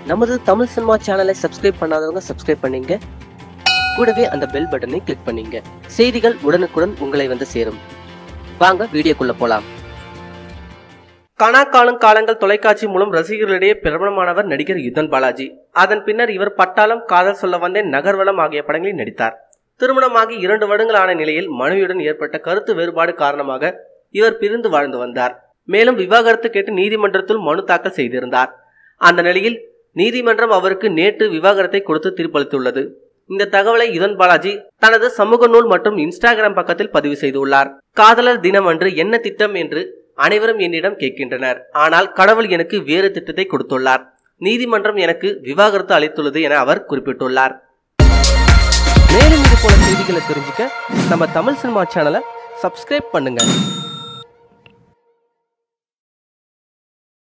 நமது தமிழ் சினிமா சேனலை சப்ஸ்கிரைப் பண்ணாதவங்க சப்ஸ்கிரைப் பண்ணீங்க கூடவே அந்த பெல் பட்டனை கிளிக் பண்ணீங்க செய்திகள் உடனுக்குடன் உங்களை வந்து சேரும் வாங்க வீடியோக்குள்ள போலாம் கணக்காலும் காலங்கள் தொலைக்காட்சி மூலம் ரசிகர்களிடையே பிரபலமானவர் நடிகர் யுதன் பாலாஜி அதன் பின்னர் இவர் பட்டாளம் காதல் சொல்ல வந்தேன் நகர்வலம் ஆகிய படங்களில் நடித்தார் திருமணமாகி இரண்டு வருடங்கள் ஆன நிலையில் மனைவியுடன் ஏற்பட்ட கருத்து வேறுபாடு காரணமாக இவர் பிரிந்து வாழ்ந்து வந்தார் மேலும் விவாகரத்து கேட்டு நீதிமன்றத்தில் மனு தாக்கல் செய்திருந்தார் அந்த நிலையில் நீதிமன்றம் அவருக்கு நேற்று விவாகரத்தை கொடுத்து தீர்ப்பளித்துள்ளது இந்த தகவலை யுதன் பாலாஜி தனது சமூக நூல் மற்றும் இன்ஸ்டாகிராம் பக்கத்தில் பதிவு செய்துள்ளார் காதலர் தினம் அன்று என்ன திட்டம் என்று அனைவரும் என்னிடம் கேட்கின்றனர் ஆனால் கடவுள் எனக்கு வேறு திட்டத்தை கொடுத்துள்ளார் நீதிமன்றம் எனக்கு விவாகரத்து அளித்துள்ளது என அவர் குறிப்பிட்டுள்ளார் மேலும் இது போல செய்திகளை தெரிஞ்சுக்க நம்ம தமிழ் சினிமா சேனலை சப்ஸ்கிரைப் பண்ணுங்க